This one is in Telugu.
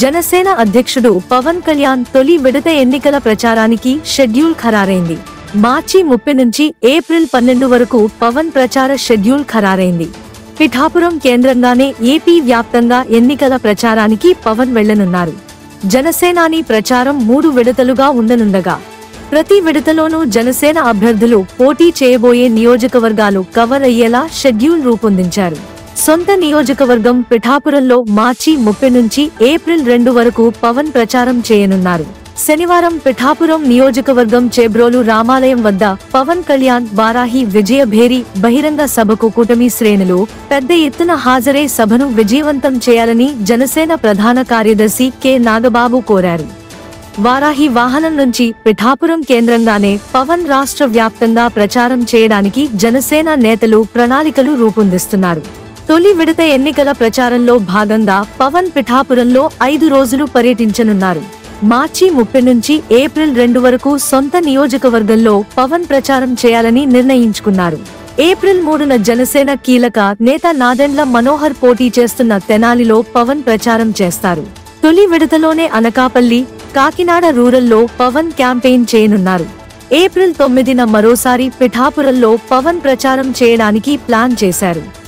జనసేన అధ్యక్షుడు పవన్ కళ్యాణ్ తొలి విడత ఎన్నికల ప్రచారానికి షెడ్యూల్ ఖరారైంది మార్చి ముప్పై నుంచి ఏప్రిల్ పన్నెండు వరకు పవన్ ప్రచార షెడ్యూల్ ఖరారైంది పిఠాపురం కేంద్రంగానే ఏపీ వ్యాప్తంగా ఎన్నికల ప్రచారానికి పవన్ వెళ్లనున్నారు జనసేనాని ప్రచారం మూడు విడతలుగా ఉండనుండగా ప్రతి విడతలోనూ జనసేన అభ్యర్థులు పోటీ చేయబోయే నియోజకవర్గాలు కవర్ అయ్యేలా షెడ్యూల్ రూపొందించారు సొంత నియోజకవర్గం పిఠాపురంలో మార్చి ముప్పై నుంచి ఏప్రిల్ రెండు వరకు పవన్ ప్రచారం చేయనున్నారు శనివారం పిఠాపురం నియోజకవర్గం చేబ్రోలు రామాలయం వద్ద పవన్ కళ్యాణ్ వారాహి విజయభేరి బహిరంగ సభకు కూటమి శ్రేణులు పెద్ద ఎత్తున హాజరై సభను విజయవంతం చేయాలని జనసేన ప్రధాన కార్యదర్శి కె నాగబాబు కోరారు వారాహి వాహనం నుంచి పిఠాపురం కేంద్రంగానే పవన్ రాష్ట్ర వ్యాప్తంగా ప్రచారం చేయడానికి జనసేన నేతలు ప్రణాళికలు రూపొందిస్తున్నారు తొలి విడత ఎన్నికల ప్రచారంలో భాగంగా పవన్ పిఠాపురంలో ఐదు రోజులు పర్యటించనున్నారు మార్చి ముప్పై నుంచి ఏప్రిల్ రెండు వరకు సొంత నియోజకవర్గంలో పవన్ ప్రచారం చేయాలని నిర్ణయించుకున్నారు ఏప్రిల్ మూడున జనసేన కీలక నేత నాదెండ్ల మనోహర్ పోటీ చేస్తున్న తెనాలిలో పవన్ ప్రచారం చేస్తారు తొలి విడతలోనే అనకాపల్లి కాకినాడ రూరల్లో పవన్ క్యాంపెయిన్ చేయనున్నారు ఏప్రిల్ తొమ్మిదిన మరోసారి పిఠాపురంలో పవన్ ప్రచారం చేయడానికి ప్లాన్ చేశారు